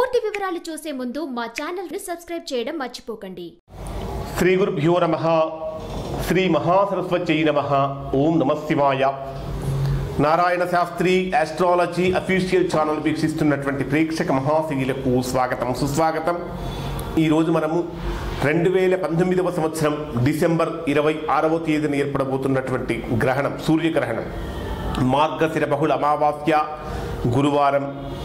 పూర్తి వివరాలు చూసే ముందు మా ఛానల్ ని సబ్స్క్రైబ్ చేయడం మర్చిపోకండి శ్రీ గురుభ్యో నమ శ్రీ మహాసరస్వత్యై నమ ఓం నమ శివాయ Narayana Sastri astrology official channel వీక్షిస్తున్నటువంటి ప్రేక్షక మహాశీలకు స్వాగతం సుస్వాగతం ఈరోజు మనము రెండు వేల పంతొమ్మిదవ సంవత్సరం డిసెంబర్ ఇరవై ఆరవ తేదీన ఏర్పడబోతున్నటువంటి గ్రహణం సూర్యగ్రహణం మార్గశిర బహుళ అమావాస్య గురువారం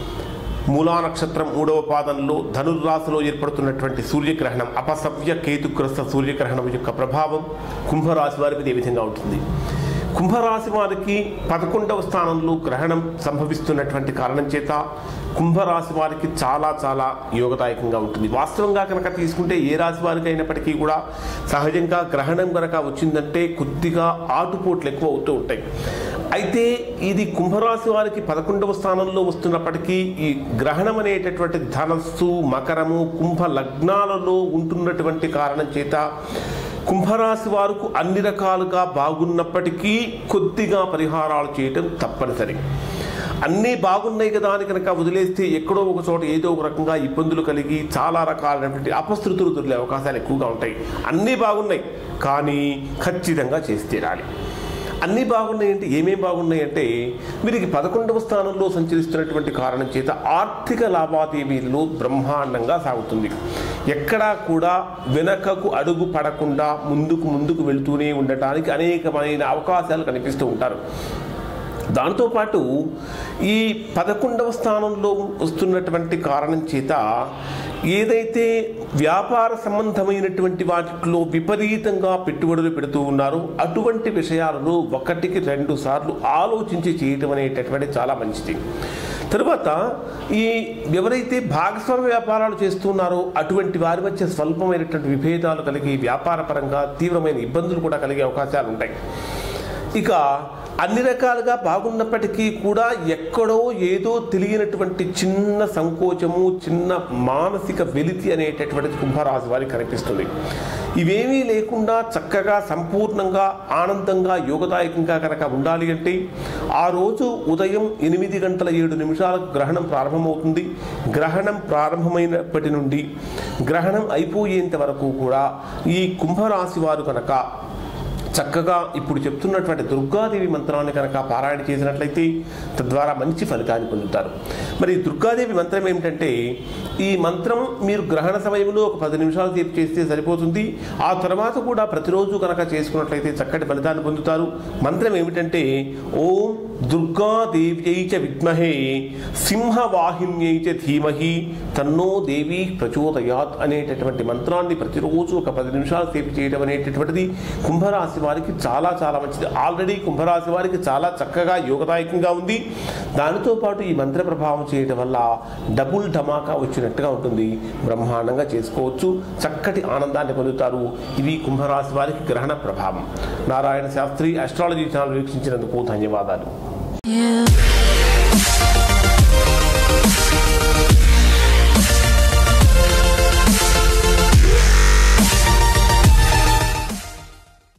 మూలా నక్షత్రం మూడవ పాదంలో ధనుర్రాశిలో ఏర్పడుతున్నటువంటి సూర్యగ్రహణం అపసవ్య కేతుగ్రస్త సూర్యగ్రహణం యొక్క ప్రభావం కుంభరాశి వారి మీద ఏ విధంగా ఉంటుంది కుంభరాశి వారికి పదకొండవ స్థానంలో గ్రహణం సంభవిస్తున్నటువంటి కారణం చేత కుంభరాశి వారికి చాలా చాలా యోగదాయకంగా ఉంటుంది వాస్తవంగా కనుక తీసుకుంటే ఏ రాశి వారికి అయినప్పటికీ కూడా సహజంగా గ్రహణం కనుక వచ్చిందంటే కొద్దిగా ఆటుపోట్లు ఎక్కువ అవుతూ ఉంటాయి అయితే ఇది కుంభరాశి వారికి పదకొండవ స్థానంలో వస్తున్నప్పటికీ ఈ గ్రహణం అనేటటువంటి ధనస్సు మకరము కుంభ లగ్నాలలో ఉంటున్నటువంటి కారణం చేత కుంభరాశి వారికి అన్ని రకాలుగా బాగున్నప్పటికీ కొద్దిగా పరిహారాలు చేయటం తప్పనిసరి అన్నీ బాగున్నాయి కదా అని కనుక వదిలేస్తే ఎక్కడో ఒక చోట ఏదో ఒక రకంగా ఇబ్బందులు కలిగి చాలా రకాలైనటువంటి అపశృతులు దొరికే అవకాశాలు ఎక్కువగా ఉంటాయి అన్నీ బాగున్నాయి కానీ ఖచ్చితంగా చేసి తీరాలి అన్నీ బాగున్నాయి అంటే ఏమేం బాగున్నాయి అంటే వీరికి పదకొండవ స్థానంలో సంచరిస్తున్నటువంటి కారణం చేత ఆర్థిక లావాదేవీల్లో బ్రహ్మాండంగా సాగుతుంది ఎక్కడా కూడా వెనకకు అడుగు పడకుండా ముందుకు ముందుకు వెళుతూనే ఉండటానికి అనేకమైన అవకాశాలు కనిపిస్తూ ఉంటారు దాంతోపాటు ఈ పదకొండవ స్థానంలో వస్తున్నటువంటి కారణం చేత ఏదైతే వ్యాపార సంబంధమైనటువంటి వాటిలో విపరీతంగా పెట్టుబడులు పెడుతూ ఉన్నారో అటువంటి విషయాలను ఒకటికి రెండు సార్లు ఆలోచించి చేయటం అనేటటువంటి చాలా మంచిది తరువాత ఈ ఎవరైతే భాగస్వామ్య వ్యాపారాలు చేస్తున్నారో అటువంటి వారి మధ్య స్వల్పమైనటువంటి విభేదాలు కలిగి వ్యాపారపరంగా తీవ్రమైన ఇబ్బందులు కూడా కలిగే అవకాశాలు ఉంటాయి ఇక అన్ని రకాలుగా బాగున్నప్పటికీ కూడా ఎక్కడో ఏదో తెలియనటువంటి చిన్న సంకోచము చిన్న మానసిక వెలితి అనేటటువంటిది కుంభరాశి వారికి కనిపిస్తుంది ఇవేమీ లేకుండా చక్కగా సంపూర్ణంగా ఆనందంగా యోగదాయకంగా కనుక ఉండాలి అంటే ఆ రోజు ఉదయం ఎనిమిది గంటల ఏడు నిమిషాలకు గ్రహణం ప్రారంభమవుతుంది గ్రహణం ప్రారంభమైనప్పటి నుండి గ్రహణం అయిపోయేంత వరకు కూడా ఈ కుంభరాశి వారు కనుక చక్కగా ఇప్పుడు చెప్తున్నటువంటి దుర్గాదేవి మంత్రాన్ని కనుక పారాయణ చేసినట్లయితే తద్వారా మంచి ఫలితాన్ని పొందుతారు మరి దుర్గాదేవి మంత్రం ఏమిటంటే ఈ మంత్రం మీరు గ్రహణ సమయంలో ఒక పది నిమిషాలు సేపు చేస్తే సరిపోతుంది ఆ తర్వాత కూడా ప్రతిరోజు కనుక చేసుకున్నట్లయితే చక్కటి ఫలితాన్ని పొందుతారు మంత్రం ఏమిటంటే ఓం దుర్గాదేవ్యై చ విద్మహే సింహవాహిన్యై చ ధీమహి తన్నో దేవి ప్రచోదయాత్ అనేటటువంటి మంత్రాన్ని ప్రతిరోజు ఒక పది నిమిషాలు సేపు చేయడం అనేటటువంటిది కుంభరాశి వారికి చాలా చాలా మంచిది ఆల్రెడీ కుంభరాశి వారికి చాలా చక్కగా యోగదాయకంగా ఉంది దానితో పాటు ఈ మంత్ర ప్రభావం చేయడం వల్ల డబుల్ ధమాకా వచ్చినట్టుగా ఉంటుంది బ్రహ్మాండంగా చేసుకోవచ్చు చక్కటి ఆనందాన్ని పొందుతారు ఇవి కుంభరాశి వారికి గ్రహణ ప్రభావం నారాయణ శాస్త్రి అస్ట్రాలజీ ఛానల్ వీక్షించినందుకు ధన్యవాదాలు You